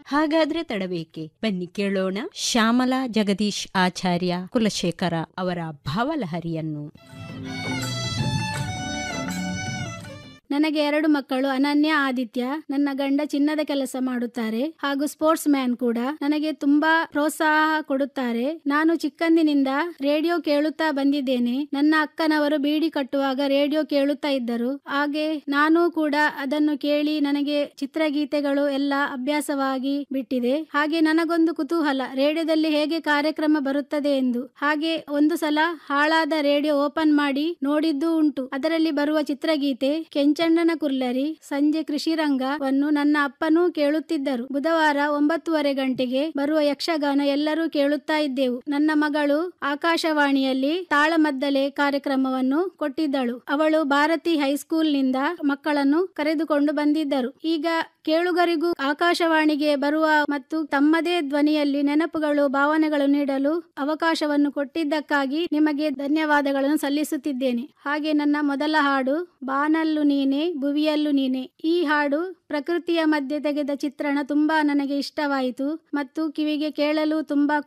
ಹಾಗಾದ್ರೆ ತಡಬೇಕೆ ಬನ್ನಿ ಕೇಳೋಣ ಶ್ಯಾಮಲಾ ಜಗದೀಶ್ ಆಚಾರ್ಯ ಕುಲಶೇಖರ ಅವರ ಭಾವಲಹರಿಯನ್ನು ನನಗೆ ಎರಡು ಮಕ್ಕಳು ಅನನ್ಯ ಆದಿತ್ಯ ನನ್ನ ಗಂಡ ಚಿನ್ನದ ಕೆಲಸ ಮಾಡುತ್ತಾರೆ ಹಾಗೂ ಸ್ಪೋರ್ಟ್ಸ್ ಮ್ಯಾನ್ ಕೂಡ ನನಗೆ ತುಂಬಾ ಪ್ರೋತ್ಸಾಹ ಕೊಡುತ್ತಾರೆ ನಾನು ಚಿಕ್ಕಂದಿನಿಂದ ರೇಡಿಯೋ ಕೇಳುತ್ತಾ ಬಂದಿದ್ದೇನೆ ನನ್ನ ಅಕ್ಕನವರು ಬೀಡಿ ಕಟ್ಟುವಾಗ ರೇಡಿಯೋ ಕೇಳುತ್ತಾ ಇದ್ದರು ಹಾಗೆ ನಾನು ಕೂಡ ಅದನ್ನು ಕೇಳಿ ನನಗೆ ಚಿತ್ರಗೀತೆಗಳು ಎಲ್ಲ ಅಭ್ಯಾಸವಾಗಿ ಬಿಟ್ಟಿದೆ ಹಾಗೆ ನನಗೊಂದು ಕುತೂಹಲ ರೇಡಿಯೋದಲ್ಲಿ ಹೇಗೆ ಕಾರ್ಯಕ್ರಮ ಬರುತ್ತದೆ ಎಂದು ಹಾಗೆ ಒಂದು ಸಲ ಹಾಳಾದ ರೇಡಿಯೋ ಓಪನ್ ಮಾಡಿ ನೋಡಿದ್ದು ಉಂಟು ಅದರಲ್ಲಿ ಬರುವ ಚಿತ್ರಗೀತೆ ಕೆಂಚಣ್ಣನ ಕುರ್ಲರಿ ಸಂಜೆ ಕೃಷಿ ರಂಗವನ್ನು ನನ್ನ ಅಪ್ಪನೂ ಕೇಳುತ್ತಿದ್ದರು ಬುಧವಾರ ಒಂಬತ್ತುವರೆ ಗಂಟೆಗೆ ಬರುವ ಯಕ್ಷಗಾನ ಎಲ್ಲರೂ ಕೇಳುತ್ತಾ ಇದ್ದೆವು ನನ್ನ ಮಗಳು ಆಕಾಶವಾಣಿಯಲ್ಲಿ ತಾಳಮದ್ದಲೆ ಕಾರ್ಯಕ್ರಮವನ್ನು ಕೊಟ್ಟಿದ್ದಳು ಅವಳು ಭಾರತಿ ಹೈಸ್ಕೂಲ್ನಿಂದ ಮಕ್ಕಳನ್ನು ಕರೆದುಕೊಂಡು ಬಂದಿದ್ದರು ಈಗ ಕೇಳುಗರಿಗೂ ಆಕಾಶವಾಣಿಗೆ ಬರುವ ಮತ್ತು ತಮ್ಮದೇ ಧ್ವನಿಯಲ್ಲಿ ನೆನಪುಗಳು ಭಾವನೆಗಳು ನೀಡಲು ಅವಕಾಶವನ್ನು ಕೊಟ್ಟಿದ್ದಕ್ಕಾಗಿ ನಿಮಗೆ ಧನ್ಯವಾದಗಳನ್ನು ಸಲ್ಲಿಸುತ್ತಿದ್ದೇನೆ ಹಾಗೆ ನನ್ನ ಮೊದಲ ಹಾಡು ಬಾನಲ್ಲು ನೀನೆ ಭುವಿಯಲ್ಲು ನೀನೆ ಈ ಹಾಡು ಪ್ರಕೃತಿಯ ಮಧ್ಯೆ ತೆಗೆದ ಚಿತ್ರಣ ತುಂಬಾ ನನಗೆ ಇಷ್ಟವಾಯಿತು ಮತ್ತು ಕಿವಿಗೆ ಕೇಳಲು ತುಂಬಾ